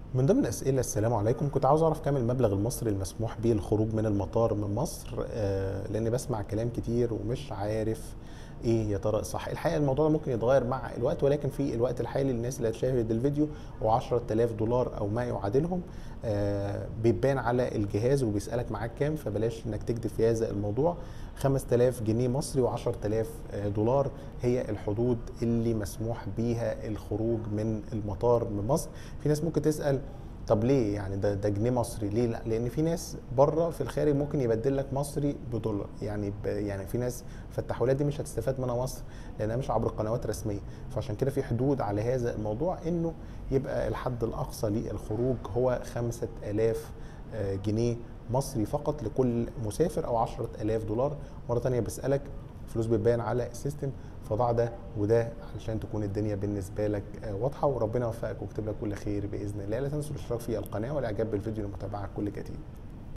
من ضمن اسئله السلام عليكم كنت عاوز اعرف كام المبلغ المصري المسموح به الخروج من المطار من مصر آه لاني بسمع كلام كتير ومش عارف ايه يا ترى الصح الحقيقه الموضوع ده ممكن يتغير مع الوقت ولكن في الوقت الحالي الناس اللي هتشاهد الفيديو هو 10000 دولار او ما يعادلهم آه بيبان على الجهاز وبيسالك معاك كام فبلاش انك تكذب في هذا الموضوع 5000 جنيه مصري و10000 دولار هي الحدود اللي مسموح بيها الخروج من المطار من مصر في ناس ممكن تسال طب ليه يعني ده ده جنيه مصري ليه لا لان في ناس بره في الخارج ممكن يبدل لك مصري بدولار يعني ب يعني في ناس فالتحويلات دي مش هتستفاد منها مصر لانها مش عبر قنوات رسميه فعشان كده في حدود على هذا الموضوع انه يبقى الحد الاقصى للخروج هو 5000 جنيه مصري فقط لكل مسافر او 10000 دولار مره ثانيه بسالك فلوس بتبان على السيستم فضع ده وده علشان تكون الدنيا بالنسبه لك واضحه وربنا يوفقك ويكتب لك كل خير باذن الله لا تنسوا الاشتراك في القناه والاعجاب بالفيديو لمتابعه كل جديد